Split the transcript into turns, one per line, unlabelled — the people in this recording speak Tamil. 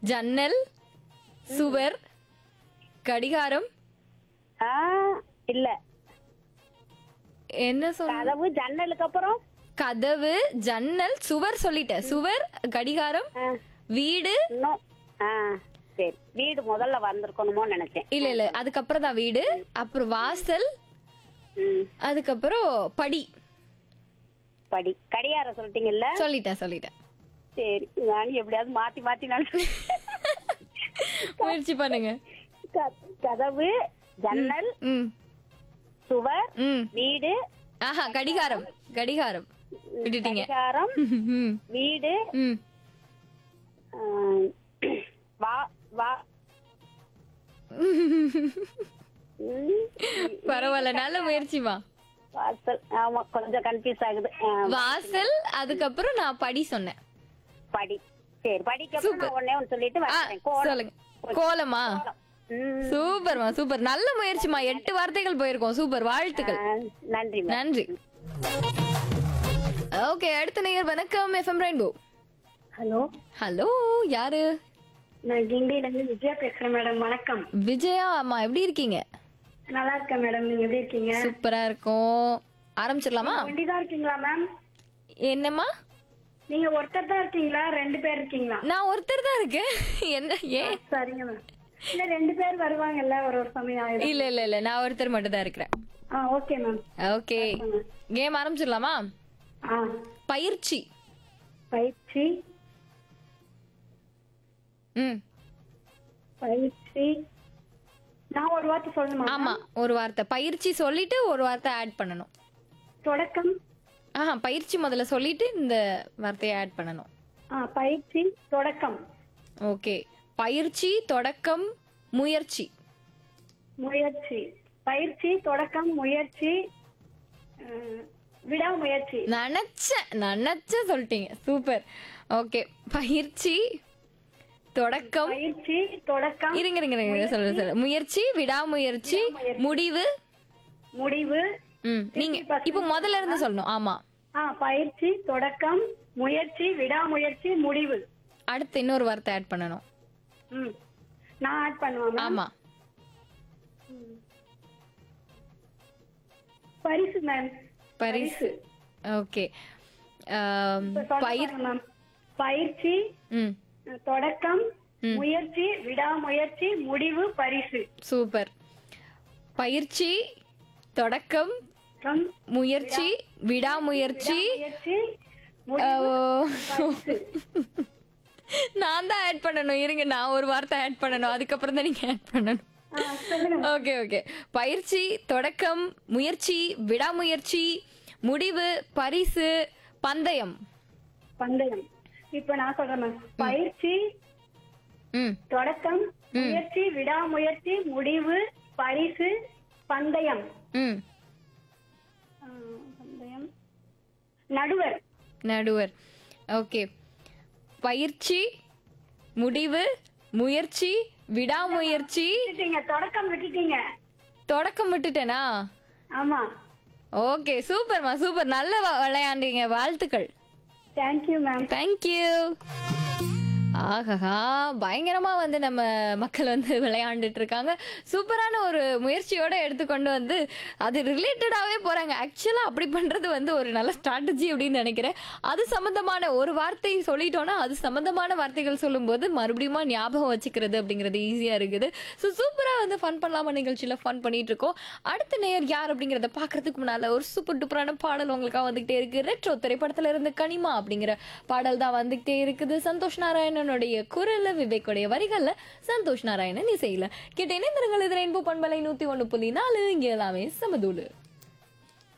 ஜன்னல் சுவர் கடிகாரம்
ஆ இல்ல
என்ன சொன்ன
கதவு ஜன்னலுக்கு அப்புறம்
கதவு ஜன்னல் சுவர் சொல்லிட்டேன் சுவர் கடிகாரம்
ஆ,
வீடு
இன்னும் ஆ சரி வீடு முதல்ல வந்திருக்கணுமோ நினைச்சேன்
இல்ல இல்ல அதுக்கப்புறம் தான் வீடு அப்புறம் வாசல்
ம்
அதுக்கப்புறம் படி
படி கடிகாரம் சொல்லிட்டீங்கல்ல
சொல்லிட்டேன் சொல்லிட்டேன்
சரி நான் எப்படியாவது மாத்தி மாத்தி நான்
முயற்சி பண்ணுங்க
க- கதவு ஜன்னல்
ம்
சுவர்
ம்
வீடு
ஆஹா கடிகாரம் கடிகாரம் விட்டுட்டீங்க
கடிகாரம்
ம்
வீடு
ம்
ஆ, வா வா ம்,
பரவாயில்ல நல்ல முயற்சிமா
வாசல் ஆமா கொஞ்சம் கன்ஃபியூஸ் ஆகுது ஆ,
வாசல் அதுக்கப்புறம் நான் படி சொன்னேன்
படி சரி படிக்க நான் ஒன்னே ஒன்னு சொல்லிட்டு
ஆ,
வரேன் கோலம்
சொல்லுங்க கோலமா
ம்,
சூப்பர்மா சூப்பர் நல்ல முயற்சிமா எட்டு வார்த்தைகள் போயிருக்கோம் சூப்பர் வாழ்த்துக்கள்
ஆ, நன்றி மேம்.
நன்றி ஓகே அடுத்த நேயர் வணக்கம் எஃப்எம் ரெயின்போ
ஹலோ
ஹலோ யாரு
நான் கிண்டியில இருந்து விஜயா பேசுறேன் மேடம் வணக்கம்
விஜயா அம்மா எப்படி இருக்கீங்க
நல்லா இருக்கேன் மேடம் நீங்க எப்படி இருக்கீங்க
சூப்பரா இருக்கும் ஆரம்பிச்சிடலாமா
ஒண்டிதான் இருக்கீங்களா மேம்
என்னம்மா
நீங்க ஒருத்தர் தான் இருக்கீங்களா ரெண்டு பேர் இருக்கீங்களா
நான் ஒருத்தர் தான் இருக்கேன் என்ன ஏன்
சரிங்க மேம் இல்ல ரெண்டு பேர் வருவாங்கல்ல ஒரு ஒரு சமயம் ஆயிடும்
இல்ல இல்ல இல்ல நான் ஒருத்தர் மட்டும் தான் இருக்கிறேன்
ஆ ஓகே மேம்
ஓகே கேம் ஆரம்பிச்சிடலாமா
ஆ
பயிற்சி
பயிற்சி
ம்
பயிற்சி நான் ஒரு வார்த்தை சொல்லணுமா
ஆமா ஒரு வார்த்தை பயிற்சி சொல்லிட்டு ஒரு வார்த்தை ஆட் பண்ணணும்
தொடக்கம்
ஆஹா பயிற்சி முதல்ல சொல்லிட்டு இந்த வார்த்தையை ஆட் பண்ணணும்
ஆ பயிற்சி தொடக்கம்
ஓகே பயிற்சி தொடக்கம் முயற்சி
முயற்சி பயிற்சி தொடக்கம் முயற்சி அஹ், விடாமுயற்சி
நினைச்ச நினைச்ச சொல்லிட்டீங்க சூப்பர் ஓகே பயிற்சி தொடக்கம்
பயிற்சி தொடக்கம்
இருங்க இருங்க இருங்க சொல்ல சொல்ல முயற்சி விடாமுயற்சி முடிவு
முடிவு
ம் நீங்க இப்போ முதல்ல இருந்து சொல்லணும் ஆமா
ஆ பயிற்சி தொடக்கம் முயற்சி விடாமுயற்சி முடிவு
அடுத்து இன்னொரு வார்த்தை ஆட் பண்ணணும்
ம் நான் ஆட் பண்ணுவேன் மேம்
ஆமா
பரிசு மேம்
பரிசு ஓகே பயிர்
மேம் பயிற்சி
ம்
தொடக்கம் முயற்சி விடாமுயற்சி முடிவு பரிசு
சூப்பர் பயிற்சி தொடக்கம்
கம்,
முயற்சி விடாமுயற்சி
முயற்சி
ஓ. நான் தான் ஆட் பண்ணணும் இருங்க நான் ஒரு வார்த்தை ஆட் பண்ணணும் அதுக்கப்புறம் தான் நீங்க ஆட் பண்ணணும்
ஆ, சொல்லுங்க
ஓகே ஓகே பயிற்சி தொடக்கம் முயற்சி விடாமுயற்சி முடிவு பரிசு பந்தயம்
பந்தயம் இப்ப நான் சொல்றேன் மேம் பயிற்சி
ம்
தொடக்கம் முயற்சி விடாமுயற்சி முடிவு பரிசு பந்தயம்
ம்
ஆ, பந்தயம் நடுவர்
நடுவர் ஓகே பயிற்சி முடிவு முயற்சி விடாமுயற்சி
விட்டுட்டீங்க தொடக்கம் விட்டுட்டீங்க
தொடக்கம் விட்டுட்டேனா
ஆமா
ஓகே சூப்பர்மா சூப்பர் நல்ல வ- விளையாண்டீங்க வாழ்த்துக்கள்
தேங்க்யூ மேம்
தேங்க்யூ ஆஹா பயங்கரமா வந்து நம்ம மக்கள் வந்து விளையாண்டுட்டு இருக்காங்க சூப்பரான ஒரு முயற்சியோட எடுத்துக்கொண்டு வந்து அது ரிலேட்டடாவே போறாங்க ஆக்சுவலா அப்படி பண்றது வந்து ஒரு நல்ல ஸ்ட்ராட்டஜி அப்படின்னு நினைக்கிறேன் அது சம்பந்தமான ஒரு வார்த்தை சொல்லிட்டோம்னா அது சம்பந்தமான வார்த்தைகள் சொல்லும்போது மறுபடியும் ஞாபகம் வச்சுக்கிறது அப்படிங்கிறது ஈஸியா இருக்குது ஸோ சூப்பரா வந்து ஃபன் பண்ணலாமா நிகழ்ச்சியில ஃபன் பண்ணிட்டு இருக்கோம் அடுத்த நேயர் யார் அப்படிங்கறத பாக்குறதுக்கு முன்னால ஒரு சூப்பர் டூப்பரான பாடல் உங்களுக்காக வந்துகிட்டே இருக்கு ரெட்ரோ திரைப்படத்துல இருந்து கனிமா அப்படிங்கிற பாடல் தான் வந்துகிட்டே இருக்குது சந்தோஷ் நாராயணனுடைய குரல்ல விவேக்குடைய வரிகள்ல சந்தோஷ் நாராயணன் இசையில கேட்ட இணைந்திருங்கள் இது ரெயின்போ பண்பலை நூத்தி ஒண்ணு புள்ளி நாலு இங்க எல்லாமே சமதூளு